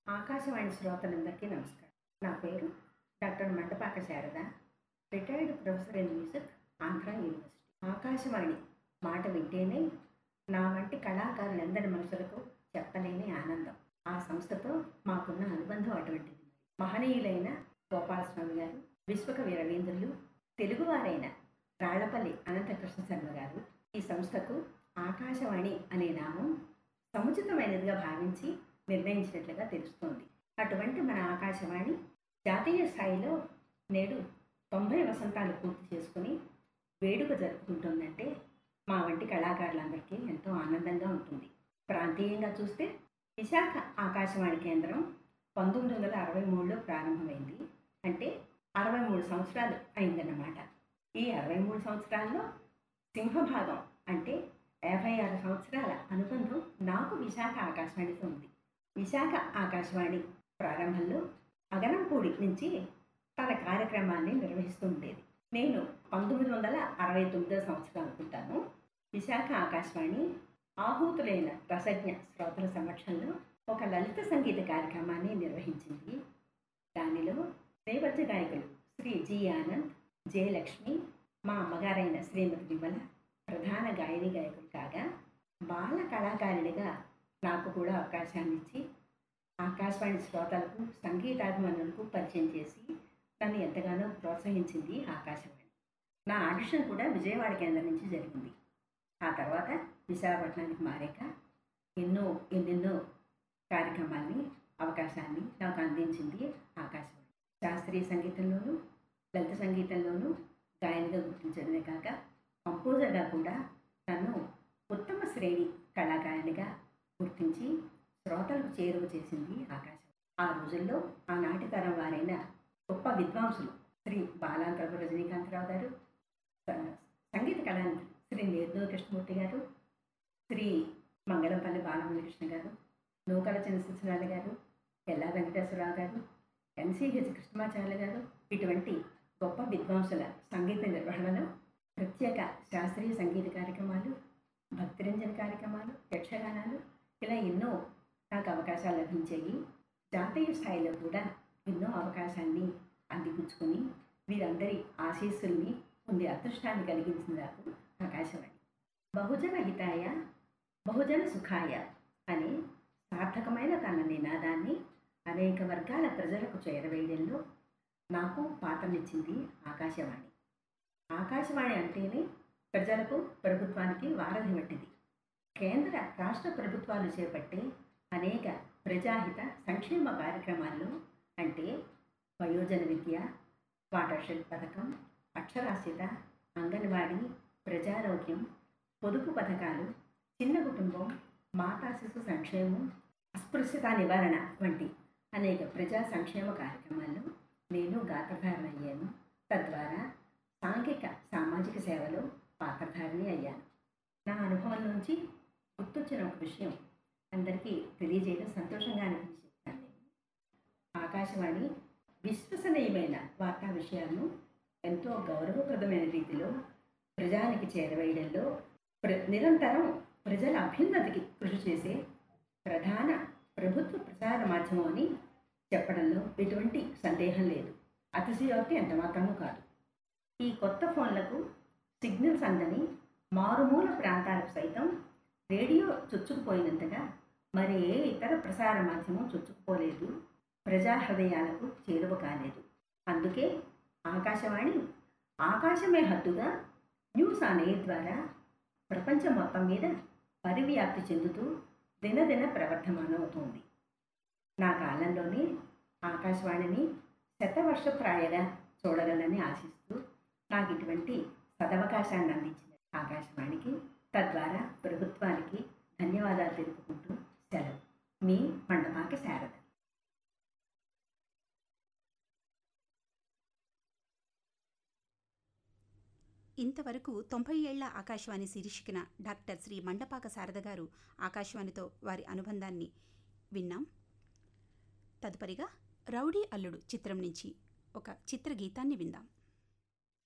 ఆకాశవాణి శ్రోతలందరికీ నమస్కారం నా పేరు doctor Mandapaka Sarada retired professor in music Andhra university Akashvani మాట వింటేనే నా వంటి కళాకారులందరి మనసులకు చెప్పలేని ఆనందం ఆ సంస్థతో మాకున్న అనుబంధం అటువంటిది మహనీయులైన గోపాలస్వామి గారు విశ్వకవి రవీంద్రులు తెలుగువారైన రాళ్లపల్లి అనంతకృష్ణ శర్మ గారు ఈ సంస్థకు ఆకాశవాణి అనే నామం సముచితమైనదిగా భావించి నిర్ణయించినట్లుగా తెలుస్తోంది అటువంటి మన ఆకాశవాణి జాతీయ స్థాయిలో నేడు తొంభై వసంతాలు పూర్తి చేసుకుని వేడుక జరుపుకుంటుందంటే మా వంటి కళాకారులందరికీ ఎంతో ఆనందంగా ఉంటుంది ప్రాంతీయంగా చూస్తే విశాఖ ఆకాశవాణి కేంద్రం పంతొమ్మిది వందల అరవై మూడులో ప్రారంభమైంది అంటే అరవై మూడు సంవత్సరాలు అయిందన్నమాట ఈ అరవై మూడు సంవత్సరాల్లో సింహభాగం అంటే యాభై ఆరు సంవత్సరాల అనుబంధం నాకు విశాఖ ఆకాశవాణితో ఉంది విశాఖ ఆకాశవాణి ప్రారంభంలో అగనంపూడి నుంచి తన కార్యక్రమాన్ని నిర్వహిస్తూ ఉండేది నేను పంతొమ్మిది వందల అరవై తొమ్మిదో సంవత్సరం అనుకుంటాను విశాఖ ఆకాశవాణి ఆహూతులైన రసజ్ఞ శ్రోతల సమక్షంలో ఒక లలిత సంగీత కార్యక్రమాన్ని నిర్వహించింది దానిలో నేపథ్య గాయకులు శ్రీ జి ఆనంద్ జయలక్ష్మి మా అమ్మగారైన శ్రీమతి విమల ప్రధాన గాయని గాయకులు కాగా బాల కళాకారిణిగా నాకు కూడా అవకాశాన్ని ఇచ్చి ఆకాశవాణి శ్రోతలకు సంగీతాభిమానులకు పరిచయం చేసి నన్ను ఎంతగానో ప్రోత్సహించింది ఆకాశవాణి నా ఆడిషన్ కూడా విజయవాడ కేంద్రం నుంచి జరిగింది ఆ తర్వాత విశాఖపట్నానికి మారాక ఎన్నో ఎన్నెన్నో కార్యక్రమాల్ని అవకాశాన్ని నాకు అందించింది ఆకాశవాణి శాస్త్రీయ సంగీతంలోనూ లలిత సంగీతంలోనూ గాయనిగా గుర్తించడమే కాక కంపోజర్గా కూడా నన్ను ఉత్తమ శ్రేణి కళాకారిణిగా గుర్తించి శ్రోతలకు చేరువ చేసింది ఆకాశం ఆ రోజుల్లో ఆనాటి తరం వారైన గొప్ప విద్వాంసులు శ్రీ బాలాంతరపు రజనీకాంతరావు గారు స- సంగీత కళానిధి శ్రీ నేర్నూరు కృష్ణమూర్తి గారు శ్రీ మంగళంపల్లి బాలమురళీకృష్ణ గారు నూకల చంద్రశేఖరాలు గారు ఎల్లా వెంకటేశ్వరరావు గారు ఎన్సిహెచ్ కృష్ణమాచార్య గారు ఇటువంటి గొప్ప విద్వాంసుల సంగీత నిర్వహణలో ప్రత్యేక శాస్త్రీయ సంగీత కార్యక్రమాలు భక్తిరంజన కార్యక్రమాలు యక్షగానాలు ఇలా ఎన్నో నాకు అవకాశాలు లభించాయి జాతీయ స్థాయిలో కూడా ఎన్నో అవకాశాన్ని అందిపుచ్చుకొని వీరందరి ఆశీస్సుల్ని పొందే అదృష్టాన్ని కలిగించింది నాకు ఆకాశవాణి బహుజన హితాయ బహుజన సుఖాయ అనే సార్థకమైన తన నినాదాన్ని అనేక వర్గాల ప్రజలకు చేరవేయడంలో నాకు పాత్రనిచ్చింది ఆకాశవాణి ఆకాశవాణి అంటేనే ప్రజలకు ప్రభుత్వానికి వారధి వంటిది కేంద్ర రాష్ట్ర ప్రభుత్వాలు చేపట్టే అనేక ప్రజాహిత సంక్షేమ కార్యక్రమాల్లో అంటే వయోజన విద్య వాటర్ షెడ్ పథకం అక్షరాస్యత అంగన్వాడీ ప్రజారోగ్యం పొదుపు పథకాలు చిన్న కుటుంబం మాతా శిశు సంక్షేమం అస్పృశ్యత నివారణ వంటి అనేక ప్రజా సంక్షేమ కార్యక్రమాల్లో నేను గాత్రధారణ అయ్యాను తద్వారా సాంఘిక సామాజిక సేవలో పాత్రధారిణి అయ్యాను నా అనుభవం నుంచి గుర్తొచ్చిన ఒక విషయం అందరికీ తెలియజేయడం సంతోషంగా అనిపించి చెప్తాను నేను ఆకాశవాణి విశ్వసనీయమైన వార్తా విషయాలను ఎంతో గౌరవప్రదమైన రీతిలో ప్రజానికి చేరవేయడంలో ప్ర నిరంతరం ప్రజల అభ్యున్నతికి కృషి చేసే ప్రధాన ప్రభుత్వ ప్రసార మాధ్యమం అని చెప్పడంలో ఎటువంటి సందేహం లేదు అతిశయోక్తి ఎంత మాత్రమూ కాదు ఈ కొత్త ఫోన్లకు సిగ్నల్స్ అందని మారుమూల ప్రాంతాలకు సైతం రేడియో చొచ్చుకుపోయినంతగా మరి ఏ ఇతర ప్రసార మాధ్యమం చొచ్చుకుపోలేదు ప్రజా హృదయాలకు చేరువ కాలేదు అందుకే ఆకాశవాణి ఆకాశమే హద్దుగా న్యూస్ అనే ద్వారా ప్రపంచం మొత్తం మీద పరివ్యాప్తి చెందుతూ దినదిన ప్రవర్ధమానవుతోంది నా కాలంలోనే ఆకాశవాణిని శతవర్షప్రాయగా చూడగలని ఆశిస్తూ నాకు ఇటువంటి సదవకాశాన్ని అందించిన ఆకాశవాణికి తద్వారా ప్రభుత్వానికి ధన్యవాదాలు తెలుపుకుంటూ సెలవు మీ మండపాకి శారద ఇంతవరకు తొంభై ఏళ్ల ఆకాశవాణి శీర్షికన డాక్టర్ శ్రీ మండపాక శారద గారు ఆకాశవాణితో వారి అనుబంధాన్ని విన్నాం తదుపరిగా రౌడీ అల్లుడు చిత్రం నుంచి ఒక చిత్రగీతాన్ని విందాం